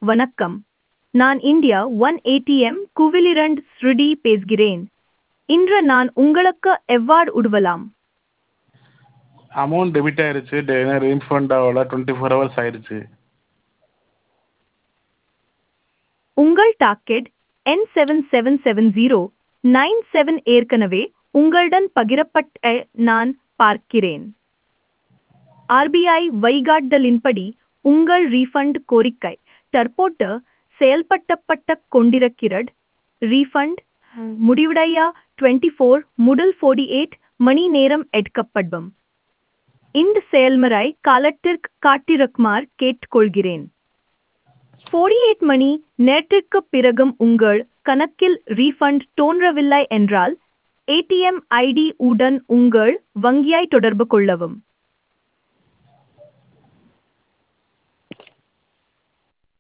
வணக்கம் நான் India one ATM குவிலிரண்ட் ஸ்ருடி பேசுகிறேன் இன்று நான் உங்களுக்கு எவ்வாறு உதவலாம் அமௌண்ட் டெபிட் ஆயிருச்சு ரீஃபண்ட் ஆகல டுவெண்ட்டி ஃபோர் ஹவர்ஸ் ஆயிருச்சு உங்கள் டாக்கெட் என் seven seven seven zero nine seven ஏற்கனவே உங்களுடன் பகிரப்பட்ட நான் பார்க்கிறேன் ஆர்பிஐ வழிகாட்டுதலின்படி உங்கள் ரீஃபண்ட் கோரிக்கை தற்போது செயல்படுத்தப்பட்ட கொண்டிருக்கிறது ரீஃபண்ட் முடிவடைய டுவெண்ட்டி ஃபோர் முதல் ஃபோர்டி எயிட் மணி நேரம் எடுக்கப்படும் இந்த செயல்முறை காலத்திற்கு காட்டிருக்குமாறு கேட்டுக்கொள்கிறேன் ஃபோர்டி எயிட் மணி நேரத்திற்கு பிறகும் உங்கள் கணக்கில் ரீஃபண்ட் தோன்றவில்லை என்றால் ஏடிஎம் ஐடி உடன் உங்கள் வங்கியை தொடர்பு கொள்ளவும்